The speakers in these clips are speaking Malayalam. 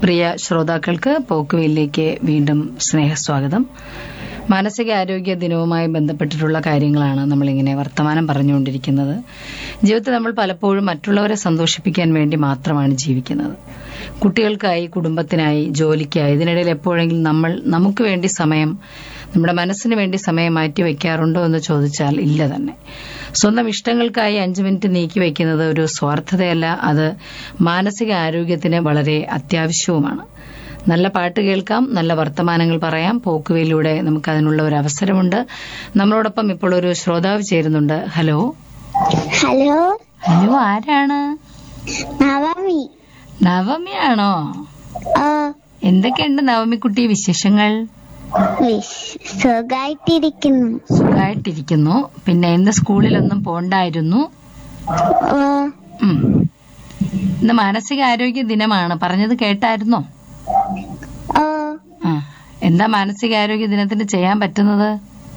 പ്രിയ ശ്രോതാക്കൾക്ക് പോക്കുവയിലേക്ക് വീണ്ടും സ്നേഹസ്വാഗതം മാനസികാരോഗ്യ ദിനവുമായി ബന്ധപ്പെട്ടിട്ടുള്ള കാര്യങ്ങളാണ് നമ്മളിങ്ങനെ വർത്തമാനം പറഞ്ഞുകൊണ്ടിരിക്കുന്നത് ജീവിതത്തിൽ നമ്മൾ പലപ്പോഴും മറ്റുള്ളവരെ സന്തോഷിപ്പിക്കാൻ വേണ്ടി മാത്രമാണ് ജീവിക്കുന്നത് കുട്ടികൾക്കായി കുടുംബത്തിനായി ജോലിക്കായി ഇതിനിടയിൽ എപ്പോഴെങ്കിലും നമ്മൾ നമുക്ക് വേണ്ടി സമയം നമ്മുടെ മനസ്സിന് വേണ്ടി സമയം മാറ്റി വെക്കാറുണ്ടോ എന്ന് ചോദിച്ചാൽ ഇല്ല തന്നെ സ്വന്തം ഇഷ്ടങ്ങൾക്കായി അഞ്ചു മിനിറ്റ് നീക്കി വയ്ക്കുന്നത് ഒരു സ്വാർത്ഥതയല്ല അത് മാനസിക ആരോഗ്യത്തിന് വളരെ അത്യാവശ്യവുമാണ് നല്ല പാട്ട് കേൾക്കാം നല്ല വർത്തമാനങ്ങൾ പറയാം പോക്കുവയിലൂടെ നമുക്ക് അതിനുള്ള ഒരു അവസരമുണ്ട് നമ്മളോടൊപ്പം ഇപ്പോൾ ഒരു ശ്രോതാവ് ചേരുന്നുണ്ട് ഹലോ ഹലോ ഹലോ ആരാണ് നവമി നവമിയാണോ ആ എന്തൊക്കെയുണ്ട് നവമിക്കുട്ടി വിശേഷങ്ങൾ വിശ് സുഖായിട്ടിരിക്കുന്നു സുഖമായിട്ടിരിക്കുന്നു പിന്നെ ഇന്ന് സ്കൂളിലൊന്നും പോണ്ടായിരുന്നു ഓ ഉം. ഇന്ന് മാനസികാരോഗ്യ ദിനമാണ് പറഞ്ഞത് കേട്ടായിരുന്നോ ഓ ആ എന്താ മാനസികാരോഗ്യ ദിനത്തിന് ചെയ്യാൻ പറ്റുന്നത്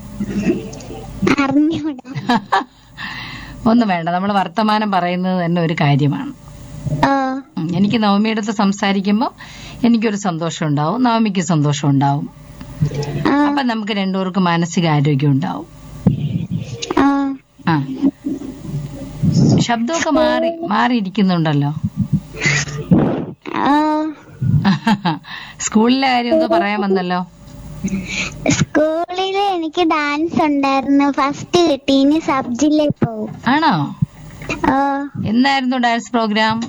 അറിഞ്ഞൂടാ ഒന്നും വേണ്ട നമ്മൾ വർത്തമാനം പറയുന്നത് തന്നെ ഒരു കാര്യമാണ് ഓ ഉം. എനിക്ക് നവമിയുടെ അടുത്ത് സംസാരിക്കുമ്പോൾ എനിക്കൊരു സന്തോഷം ഉണ്ടാവും നവമിക്ക് സന്തോഷം ഉണ്ടാവും ആ അപ്പൊ നമുക്ക് രണ്ടുപേർക്കും മാനസികാരോഗ്യം ഉണ്ടാവും ആ ആ ശബ്ദമൊക്കെ മാറി മാറിയിരിക്കുന്നുണ്ടല്ലോ ഓ സ്കൂളിലെ കാര്യം എന്തോ പറയാൻ വന്നല്ലോ സ്കൂളില് എനിക്ക് ഡാൻസ് ഉണ്ടായിരുന്നു ഫസ്റ്റ് കിട്ടി ഇനി സബ് ജില്ലയിൽ പോവും ആണോ ഓ എന്നായിരുന്നു ഡാൻസ് പ്രോഗ്രാം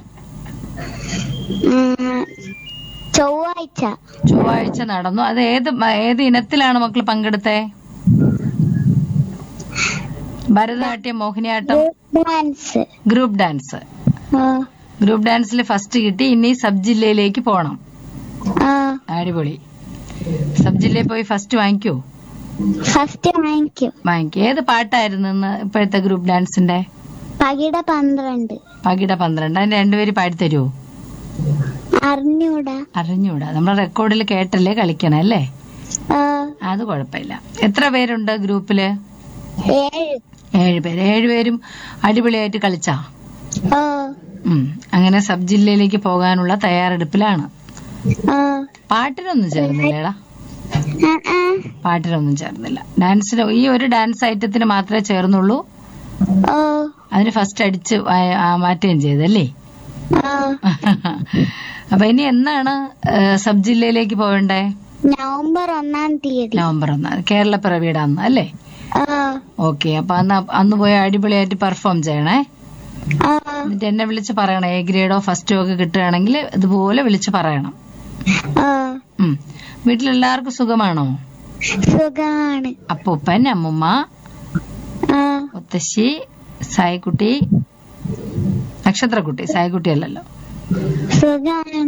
ഉം, ചൊവ്വാഴ്ച ചൊവ്വാഴ്ച നടന്നു അത് ഏത് മ- ഏത് ഇനത്തിലാണ് മക്കൾ പങ്കെടുത്തേ Bharatanatyam Mohiniyattam dance group dance ഓ ഗ്രൂപ്പ് ഡാൻസിൽ ഫസ്റ്റ് കിട്ടി ഇനി സബ് ജില്ലയിലേക്ക് പോണം ഓ അടിപൊളി സബ് ജില്ലയിൽ പോയി ഫസ്റ്റ് വാങ്ങിക്കോ ഫസ്റ്റ് വാങ്ങിക്കും വാങ്ങിക്കും ഏത് പാട്ടായിരുന്നു ഇന്ന് ഇപ്പോഴത്തെ ഗ്രൂപ്പ് ഡാൻസിന്റെ പകിട പന്ത്രണ്ട് പകിട പന്ത്രണ്ട് അതിന്റെ രണ്ടുപേര് പാടിത്തരുമോ അറിഞ്ഞൂടാ അറിഞ്ഞൂടാ നമ്മൾ റെക്കോർഡിൽ കേട്ടല്ലേ കളിക്കണം അല്ലേ ഓ അത് കുഴപ്പമില്ല എത്ര പേരുണ്ട് ഗ്രൂപ്പില് ഏഴ് ഏഴ് പേര് ഏഴുപേരും അടിപൊളിയായിട്ട് കളിച്ചാ ഓ ഉം. അങ്ങനെ സബ് ജില്ലയിലേക്ക് പോകാനുള്ള തയ്യാറെടുപ്പിലാണ് ഓ പാട്ടിനൊന്നും ചേർന്നില്ലേടാ ആ ആ പാട്ടിനൊന്നും ചേർന്നില്ല ഡാൻസിന് ഈ ഒരു ഡാൻസ് ഐറ്റത്തിന് മാത്രമേ ചേർന്നുള്ളൂ ഓ അതിന് ഫസ്റ്റ് അടിച്ച് ആ- ആ മാറ്റുകയും ചെയ്തല്ലേ ഓ അപ്പൊ ഇനി എന്നാണ് ഏഹ്, സബ് ജില്ലയിലേക്ക് പോകണ്ടേ നവംബർ ഒന്നാം തീയതി നവംബർ ഒന്നാം കേരള പിറവിയുടെ അന്ന് അല്ലേ ഓ ഓക്കെ അപ്പൊ അന്ന് അന്ന് പോയി അടിപൊളിയായിട്ട് പെർഫോം ചെയ്യണേ ഓ എന്നിട്ട് എന്നെ വിളിച്ച് പറയണം എ ഗ്രേഡോ ഫസ്റ്റോ ഒക്കെ കിട്ടുകയാണെങ്കിൽ ഇതുപോലെ വിളിച്ച് പറയണം ഓ ഉം. വീട്ടിലെല്ലാവർക്കും സുഖമാണോ സുഖമാണ് അപ്പൂപ്പൻ അമ്മുമ്മ ഓ മുത്തശ്ശി സായിക്കുട്ടി നക്ഷത്രക്കുട്ടി സായിക്കുട്ടി അല്ലല്ലോ സുഖമാണ്